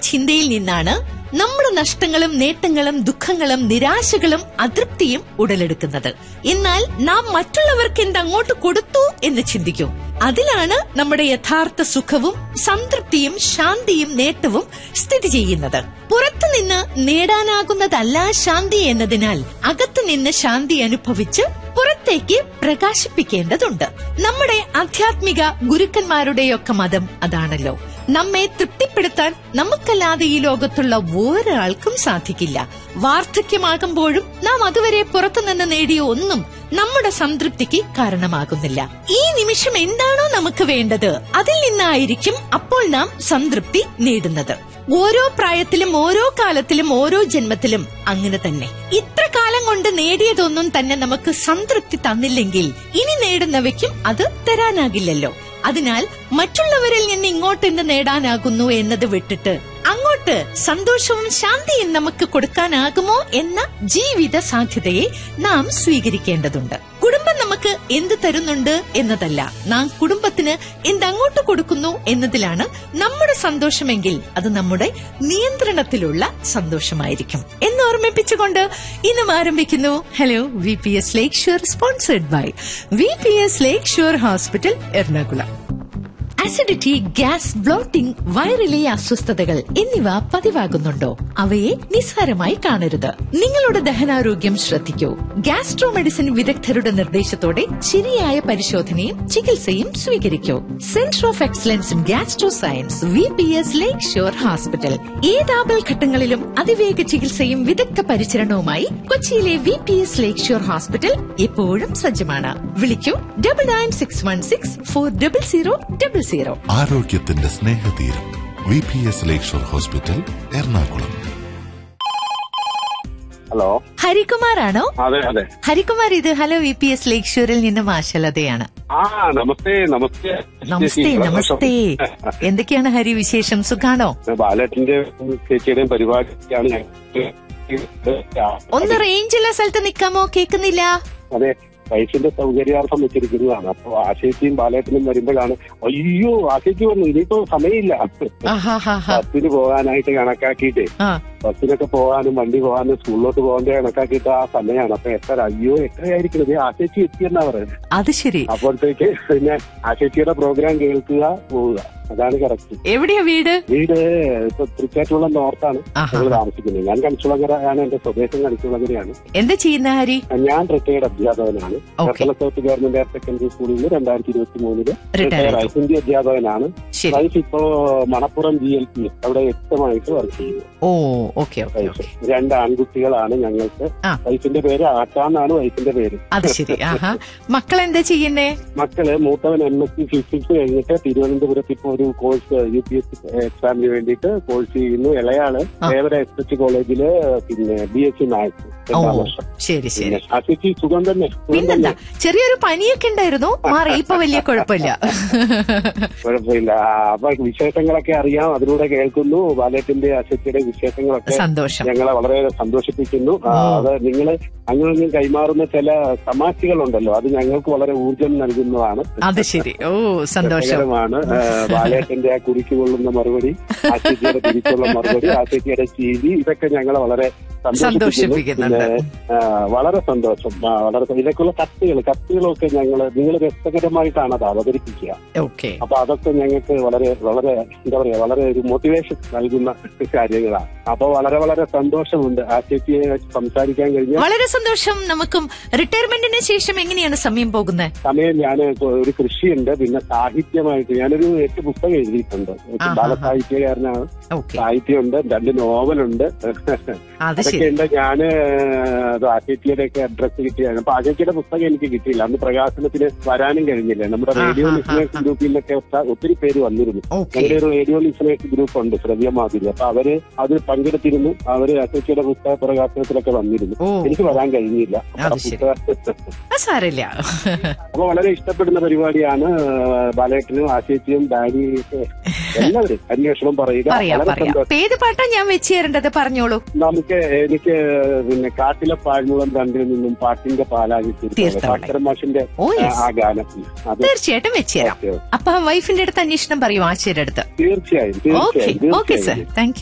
ചിന്തയിൽ നിന്നാണ് നമ്മുടെ നഷ്ടങ്ങളും നേട്ടങ്ങളും ദുഃഖങ്ങളും നിരാശകളും അതൃപ്തിയും ഉടലെടുക്കുന്നത് എന്നാൽ നാം മറ്റുള്ളവർക്ക് എന്തങ്ങോട്ട് കൊടുത്തു എന്ന് ചിന്തിക്കും അതിലാണ് നമ്മുടെ യഥാർത്ഥ സുഖവും സംതൃപ്തിയും ശാന്തിയും നേട്ടവും സ്ഥിതി ചെയ്യുന്നത് പുറത്തുനിന്ന് നേടാനാകുന്നതല്ല ശാന്തി എന്നതിനാൽ അകത്തുനിന്ന് ശാന്തി അനുഭവിച്ച് പുറത്തേക്ക് പ്രകാശിപ്പിക്കേണ്ടതുണ്ട് നമ്മുടെ ആധ്യാത്മിക ഗുരുക്കന്മാരുടെയൊക്കെ മതം അതാണല്ലോ നമ്മെ തൃപ്തിപ്പെടുത്താൻ നമുക്കല്ലാതെ ഈ ലോകത്തുള്ള ഒരാൾക്കും സാധിക്കില്ല വാർദ്ധക്യമാകുമ്പോഴും നാം അതുവരെ പുറത്തുനിന്ന് നേടിയ ഒന്നും നമ്മുടെ സംതൃപ്തിക്ക് കാരണമാകുന്നില്ല ഈ നിമിഷം എന്താണോ നമുക്ക് വേണ്ടത് അതിൽ നിന്നായിരിക്കും അപ്പോൾ നാം സംതൃപ്തി നേടുന്നത് ഓരോ പ്രായത്തിലും ഓരോ കാലത്തിലും ഓരോ ജന്മത്തിലും അങ്ങനെ തന്നെ ഇത്ര കാലം കൊണ്ട് നേടിയതൊന്നും തന്നെ നമുക്ക് സംതൃപ്തി തന്നില്ലെങ്കിൽ ഇനി നേടുന്നവയ്ക്കും അത് തരാനാകില്ലല്ലോ അതിനാൽ മറ്റുള്ളവരിൽ നിന്ന് ഇങ്ങോട്ട് എന്ത് നേടാനാകുന്നു എന്നത് വിട്ടിട്ട് അങ്ങോട്ട് സന്തോഷവും ശാന്തിയും നമുക്ക് കൊടുക്കാനാകുമോ എന്ന ജീവിത സാധ്യതയെ നാം സ്വീകരിക്കേണ്ടതുണ്ട് കുടുംബം നമുക്ക് എന്ത് തരുന്നുണ്ട് എന്നതല്ല നാം കുടുംബത്തിന് എന്തങ്ങോട്ട് കൊടുക്കുന്നു എന്നതിലാണ് നമ്മുടെ സന്തോഷമെങ്കിൽ അത് നമ്മുടെ നിയന്ത്രണത്തിലുള്ള സന്തോഷമായിരിക്കും എന്ന് ഓർമ്മിപ്പിച്ചുകൊണ്ട് ഇന്നും ആരംഭിക്കുന്നു hello V P S Lakeshore sponsored by V P S Lakeshore hospital Ernakulam acidity gas bloating വയറിലെ അസ്വസ്ഥതകൾ എന്നിവ പതിവാകുന്നുണ്ടോ അവയെ നിസ്സാരമായി കാണരുത് നിങ്ങളുടെ ദഹനാരോഗ്യം ശ്രദ്ധിക്കൂ ഗ്യാസ്ട്രോ മെഡിസിൻ വിദഗ്ധരുടെ നിർദ്ദേശത്തോടെ ശരിയായ പരിശോധനയും ചികിത്സയും സ്വീകരിക്കൂ centre of excellence in gastro science V P S Lakeshore hospital ഏതാപൽ ഘട്ടങ്ങളിലും അതിവേഗ ചികിത്സയും വിദഗ്ധ പരിചരണവുമായി കൊച്ചിയിലെ V P S Lakeshore hospital എപ്പോഴും സജ്ജമാണ് വിളിക്കൂ double nine six one six four double zero double zero ആരോഗ്യത്തിന്റെ സ്നേഹതീരം V P S Lakeshore hospital Ernakulam hello ഹരികുമാറാണോ അതെ അതെ ഹരികുമാർ ഇത് ഹലോ വി പി എസ് ലേക്ക് ഷോറിൽ നിന്ന് മാഷലതയാണ് ആ നമസ്തേ നമസ്തേ നമസ്തേ നമസ്തേ എന്തൊക്കെയാണ് ഹരി വിശേഷം സുഖാണോ ബാലേട്ടന്റെ ചേച്ചിയുടെയും പരിപാടിയാണ് ഞാൻ ഒന്ന് റേഞ്ചുള്ള സ്ഥലത്ത് നിക്കാമോ കേൾക്കുന്നില്ല അതെ വയസ്സിന്റെ സൗകര്യാർത്ഥം വെച്ചിരിക്കുന്നതാണ് അപ്പൊ ആശയത്തിയും ബാലേട്ടനും വരുമ്പോഴാണ് അയ്യോ ആശയ്ക്ക് വന്നു ഇനിയിപ്പോ സമയമില്ല ആഹാഹാഹാ. ബസ്സിന് പോകാനായിട്ട് കണക്കാക്കിയിട്ട് ആ ബസ്സിനൊക്കെ പോകാനും വണ്ടി പോകാനും സ്കൂളിലോട്ട് പോകാൻ കണക്കാക്കിയിട്ട് ആ സമയമാണ് അപ്പൊ എത്ര അയ്യോ എത്രയായിരിക്കുന്നത് ആശയ്ക്ക് എത്തിയെന്നാ പറയുന്നത് അത് ശരി അപ്പോഴത്തേക്ക് പിന്നെ ആശയ്ച്ചിയുടെ പ്രോഗ്രാം കേൾക്കുക പോവുക അതാണ് കറക്റ്റ് എവിടെയാ വീട് വീട് ഇപ്പൊ തൃക്കാറ്റുള്ള നോർത്താണ് ആഹാ. ഞങ്ങൾ താമസിക്കുന്നത് ഞാൻ കണിച്ചുളങ്ങര ആണ് എന്റെ സ്വദേശം കണിച്ചുളങ്ങരയാണ് എന്താ ചെയ്യുന്ന ഹരി ഞാൻ റിട്ടയർഡ് അധ്യാപകനാണ് Okay. Kerala south government higher secondary സ്കൂളിൽ നിന്ന് രണ്ടായിരത്തി ഇരുപത്തി മൂന്നില് Retired റിട്ടയർ ആയി ആയി. ഹിന്ദി അധ്യാപകനാണ് ശരി വൈഫ് ഇപ്പോ മണപ്പുറം ജി എൽ പി അവിടെ വ്യക്തമായിട്ട് വർക്ക് ചെയ്യുന്നു ഓ ഓക്കെ ഓക്കെ വൈഫ് രണ്ട് ആൺകുട്ടികളാണ് ഞങ്ങൾക്ക് ആ. വൈഫിന്റെ പേര് ആട്ടാന്നാണ് വൈഫിന്റെ പേര് അത് ശരി ആഹാ മക്കൾ എന്താ ചെയ്യുന്നേ മക്കള് മൂത്തവൻ എം എസ് സി ഫിസിക്സ് കഴിഞ്ഞിട്ട് തിരുവനന്തപുരത്ത് ഇപ്പൊ ഒരു course U P S C എക്സാമിന് വേണ്ടിയിട്ട് കോഴ്സ് ചെയ്യുന്നു ഇളയാള് ആ. ദേവര എസ് എച്ച് കോളേജില് പിന്നെ ബി എസ് സി മാത്സ് ഓ രണ്ടാം വർഷം ശരി ശരി പിന്നെ ആശിക്ക് സുഖം തന്നെ സുഖം പിന്നെന്താ തന്നെ ചെറിയൊരു പനിയൊക്കെ ഉണ്ടായിരുന്നു മാറി ഇപ്പൊ വലിയ കുഴപ്പമില്ല കുഴപ്പമില്ല ആ, അപ്പൊ വിശേഷങ്ങളൊക്കെ അറിയാം അതിലൂടെ കേൾക്കുന്നു ബാലേട്ടിന്റെ അശക്തിയുടെ വിശേഷങ്ങളൊക്കെ സന്തോഷം ഞങ്ങളെ വളരെ സന്തോഷിപ്പിക്കുന്നു ആ, ഓ. അത് നിങ്ങൾ അങ്ങനെ കൈമാറുന്ന ചില തമാശകളുണ്ടല്ലോ അത് ഞങ്ങൾക്ക് വളരെ ഊർജം നൽകുന്നതാണ് അത് ശരി ഓ സന്തോഷം രസകരമാണ് ആ, ബാലേട്ടന്റെ ആ കുറിക്ക് കൊള്ളുന്ന മറുപടി ആശയ്ക്കയുടെ തിരിച്ചുള്ള മറുപടി ആശയ്ക്കയുടെ ചിരി ഇതൊക്കെ ഞങ്ങളെ വളരെ സന്തോഷിപ്പിക്കുന്നുണ്ട്. പിന്നെ, ആ, വളരെ സന്തോഷം ആ, വളരെ സ- ഇതൊക്കെയുള്ള കത്തുകൾ കത്തുകളൊക്കെ ഞങ്ങൾ നിങ്ങൾ രസകരമായിട്ടാണ് അത് അവതരിപ്പിക്കുക ഓക്കെ അപ്പൊ അതൊക്കെ ഞങ്ങൾക്ക് വളരെ വളരെ എന്താ പറയാ വളരെ ഒരു മോട്ടിവേഷൻ നൽകുന്ന കാര്യങ്ങളാണ് അപ്പൊ വളരെ വളരെ സന്തോഷമുണ്ട് ആ ചേച്ചിയെ സംസാരിക്കാൻ കഴിഞ്ഞ വളരെ സന്തോഷം നമുക്കും റിട്ടയർമെന്റിന് ശേഷം എങ്ങനെയാണ് സമയം പോകുന്നത് സമയം ഞാൻ ഒരു കൃഷിയുണ്ട് പിന്നെ സാഹിത്യമായിട്ട് ഞാനൊരു എട്ട് പുസ്തകം എഴുതിയിട്ടുണ്ട് ആഹാ. ബാലസാഹിത്യകാരനാണ് ഓക്കെ സാഹിത്യമുണ്ട് രണ്ട് നോവലുണ്ട് അത് അതൊക്കെ ശരി ഉണ്ട് ഞാന് അത് ആശയ്ക്കയുടെ ഒക്കെ അഡ്രസ് കിട്ടിയാണ് അപ്പൊ ആശയ്ക്കയുടെ പുസ്തകം എനിക്ക് കിട്ടിയില്ല അന്ന് പ്രകാശനത്തിന് വരാനും കഴിഞ്ഞില്ല നമ്മുടെ ആഹാ, റേഡിയോ ആഹാ, ലിസണേഴ്സ് ആഹാ. ഗ്രൂപ്പിലൊക്കെ ഒത്ത- ഒത്തിരി പേര് വന്നിരുന്നു ഓക്കെ ഞങ്ങളുടെ ഒരു റേഡിയോ ലിസണേഴ്സ് ഗ്രൂപ്പ് ഉണ്ട് ശ്രവ്യ മാധുരി അപ്പൊ അവര് അത് പങ്കെടുത്തിരുന്നു അവര് ആശയ്ക്കയുടെ പുസ്തക പ്രകാശനത്തിലൊക്കെ വന്നിരുന്നു ഓ എനിക്ക് വരാൻ കഴിഞ്ഞില്ല അപ്പൊ ആ അത് ശരി. പുസ്തക അത് സാരമില്ല അപ്പൊ വളരെ ഇഷ്ടപ്പെടുന്ന പരിപാടിയാണ് ബാലേട്ടനും ആശേച്ചിയും ഡാനിയും ഒക്കെ എല്ലാവരും അന്വേഷണം പറയുക പറയാം വളരെ പറയാം സന്തോഷം അപ്പൊ ഏത് പാട്ടാ ഞാൻ വെച്ച് തരേണ്ടത് പറഞ്ഞോളൂ നമുക്ക് എനിക്ക് പിന്നെ കാട്ടിലെ പാഴ്മുളം രണ്ടിൽ നിന്നും പാട്ടിന്റെ പാലാകി തീർച്ചയായും. അക്ഷരമാഷിന്റെ ഓ യെസ് ആ ഗാനം അത് തീർച്ചയായിട്ടും വെച്ച് തരാം ഓക്കെ, അപ്പൊ വൈഫിന്റെ അടുത്ത് അന്വേഷണം പറയൂ ആശയുടെ അടുത്ത് തീർച്ചയായും ഓക്കെ തീർച്ചയായും ഓക്കെ സർ തീർച്ചയായും താങ്ക്